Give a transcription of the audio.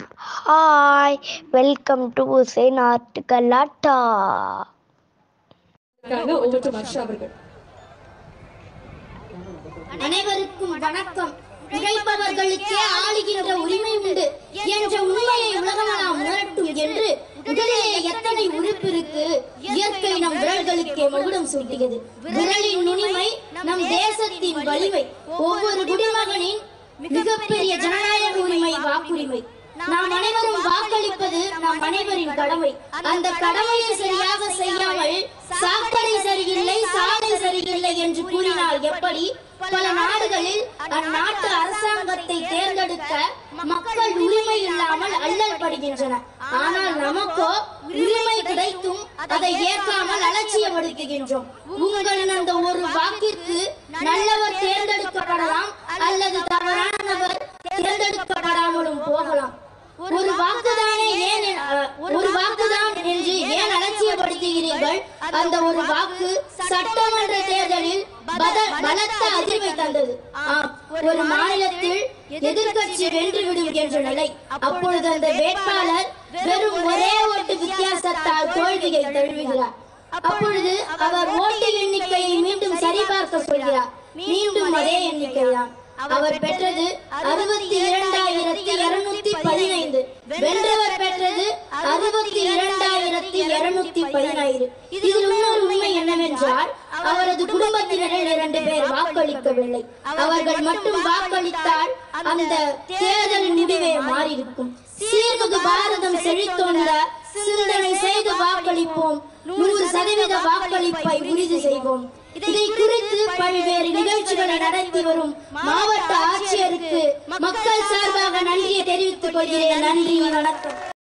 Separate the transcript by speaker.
Speaker 1: hi welcome to Hussain art கலாட்டா
Speaker 2: இருக்காங்க over to மர்ஷா அவர்கள்
Speaker 3: அனைவருக்கும் வணக்கம் உழைப்பவர்களுக்கே ஆளுகின்ற உரிமை உண்டு என்ற உண்மையை உலகமெல்லாம் உணரட்டும் என்று உடலிலே எத்தனை உறுப்பு இருக்கு இயற்கை நம் விரல்களுக்கே மகுடம் சூட்டியது விரலின் நுனிமை நம் தேசத்தின் வலிமை ஒவ்வொரு குடிமகனின் மிகப்பெரிய ஜனநாயக உரிமை வாக்குரிமை நாம் அனைவரும் வாக்களிப்பது நம் அனைவரின் கடமை அந்த கடமையை சரியாக செய்யாமல் சாக்கடை சரியில்லை சாலை சரியில்லை என்று கூறினால் எப்படி பல நாடுகளில் அந்நாட்டு அரசாங்கத்தை தேர்ந்தெடுக்க மக்கள் உரிமை இல்லாமல் அல்லல் படுகின்றன ஆனால் நமக்கோ உரிமை கிடைத்தும் அதை ஏற்காமல் அலட்சியப்படுத்துகின்றோம் உங்களின் அந்த ஒரு வாக்கிற்கு நல்லவர் தேர்ந்தெடுக்கப்படலாம் அல்லது தவறானவர் தேர்ந்தெடுக்கப்படாமலும் போகலாம் ஒரு வாக்குதானே ஏன் அஹ், ஒரு வாக்குதான் என்று ஏன் அலட்சியப்படுத்துகிறீர்கள் அந்த ஒரு வாக்கு சட்டமன்ற தேர்தலில் பத- பலத்த அதிர்வை தந்தது ஆம் ஒரு மாநிலத்தில் எதிர்க்கட்சி வென்றுவிடும் என்ற நிலை அப்பொழுது அந்த வேட்பாளர் வெறும் ஒரே ஓட்டு வித்தியாசத்தால் தோல்வியை தழுவுகிறார் அப்பொழுது அவர் ஓட்டு எண்ணிக்கையை மீண்டும் சரிபார்க்க சொல்கிறார் மீண்டும் அதே எண்ணிக்கைதான் அவர் பெற்றது அறுபத்தி இரண்டாயிரத்தி இருநூத்தி பதினைந்து வென்றவர் பெற்றது அறுபத்தி இரண்டாயிரத்தி இருநூத்தி பதினாயிரம் இதில் இன்னொரு உண்மை என்னவென்றால் அவரது குடும்பத்தினரில் இரண்டு பேர் வாக்களிக்கவில்லை அவர்கள் மட்டும் வாக்களித்தால் அந்த தேர்தல் முடிவே மாறியிருக்கும் சீர்மிகு பாரதம் செழித்தோன்ற சிந்தனை செய்து வாக்களிப்போம் நூறு சதவீத வாக்களிப்பை உறுதி செய்வோம் இதை குறித்து பல்வேறு நிகழ்ச்சிகளை நடத்தி வரும் மாவட்ட ஆட்சியருக்கு மக்கள் சார்பாக நன்றியை தெரிவித்துக் கொள்கிறேன் நன்றி வணக்கம்